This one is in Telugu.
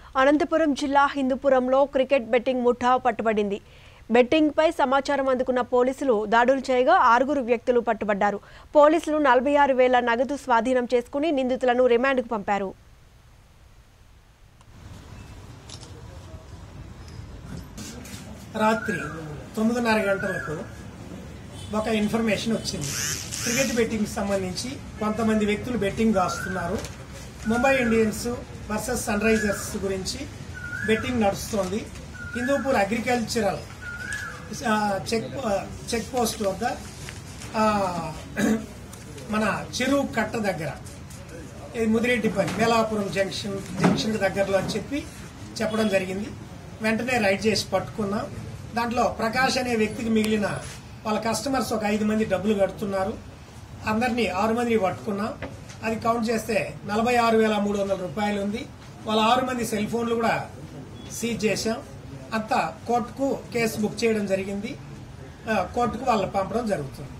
అనంతపురం జిల్లా హిందూపురంలో క్రికెట్ బెట్టింగ్ ముఠా పట్టుబడింది బెట్టింగ్పై సమాచారం అందుకున్న పోలీసులు దాడులు చేయగా ఆరుగురు వ్యక్తులు పట్టుబడ్డారు పోలీసులు నలభై ఆరు వేల నగదు స్వాధీనం చేసుకుని నిందితులను రిమాండ్కు పంపారు రాత్రి తొమ్మిదిన్నర గంటలకు ఒక ఇన్ఫర్మేషన్ వచ్చింది క్రికెట్ బెట్టింగ్ సంబంధించి కొంతమంది వ్యక్తులు బెట్టింగ్ దాస్తున్నారు Mumbai Indians versus Sunrisers గురించి బెట్టింగ్ నడుస్తోంది హిందూపూర్ అగ్రికల్చరల్ ఆ, చెక్ ఆ, చెక్ పోస్ట్ వద్ద ఆ, మన చెరువు కట్ట దగ్గర ఇది ముదిరెడ్డిపల్లి మేలాపురం జంక్షన్ జంక్షన్ దగ్గరలో అని చెప్పి చెప్పడం జరిగింది వెంటనే రైడ్ చేసి పట్టుకున్నాం దాంట్లో ప్రకాష్ అనే వ్యక్తికి మిగిలిన వాళ్ళ కస్టమర్స్ ఒక ఐదు మంది డబ్బులు కడుతున్నారు అందరినీ ఆరు మందిని పట్టుకున్నాం అది కౌంట్ చేస్తే నలభై ఆరు వేల మూడు వందల రూపాయలు ఉంది వాళ్ళ ఆరు మంది సెల్ ఫోన్లు కూడా సీజ్ చేశాం అంతా కోర్టుకు కేసు బుక్ చేయడం జరిగింది ఆ, కోర్టుకు వాళ్ళు పంపడం జరుగుతుంది